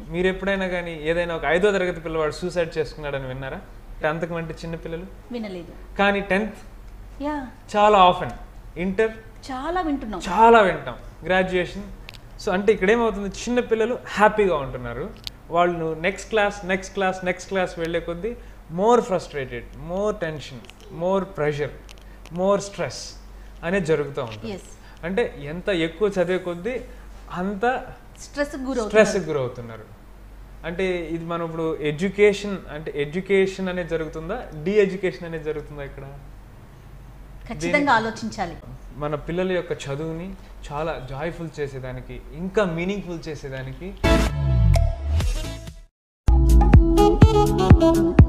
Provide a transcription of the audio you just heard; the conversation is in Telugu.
మీరు ఎప్పుడైనా కానీ ఏదైనా ఒక ఐదో తరగతి పిల్లవాడు సూసైడ్ చేసుకున్నాడని విన్నారా టెన్త్కి వంటి చిన్న పిల్లలు వినలేదు కానీ టెన్త్ యా చాలా ఆఫెన్ ఇంటర్ చాలా వింటున్నాం చాలా వింటాం గ్రాడ్యుయేషన్ సో అంటే ఇక్కడ ఏమవుతుంది చిన్న పిల్లలు హ్యాపీగా ఉంటున్నారు వాళ్ళు next class next class next class వెళ్ళే కొద్దీ more frustrated more tension more pressure more stress అనేది జరుగుతూ ఉంటుంది ఎస్ అంటే ఎంత ఎక్కువ చదివే కొద్దీ అంత స్ట్రెస్ గురవుతుంది స్ట్రెస్కి గురవుతున్నారు అంటే ఇది మనం ఇప్పుడు ఎడ్యుకేషన్ అంటే ఎడ్యుకేషన్ అనేది జరుగుతుందా డి ఎడ్యుకేషన్ అనేది జరుగుతుందా ఇక్కడ ఖచ్చితంగా ఆలోచించాలి మన పిల్లల యొక్క చదువుని చాలా జాయ్ఫుల్ చేసేదానికి ఇంకా మీనింగ్ఫుల్ చేసేదానికి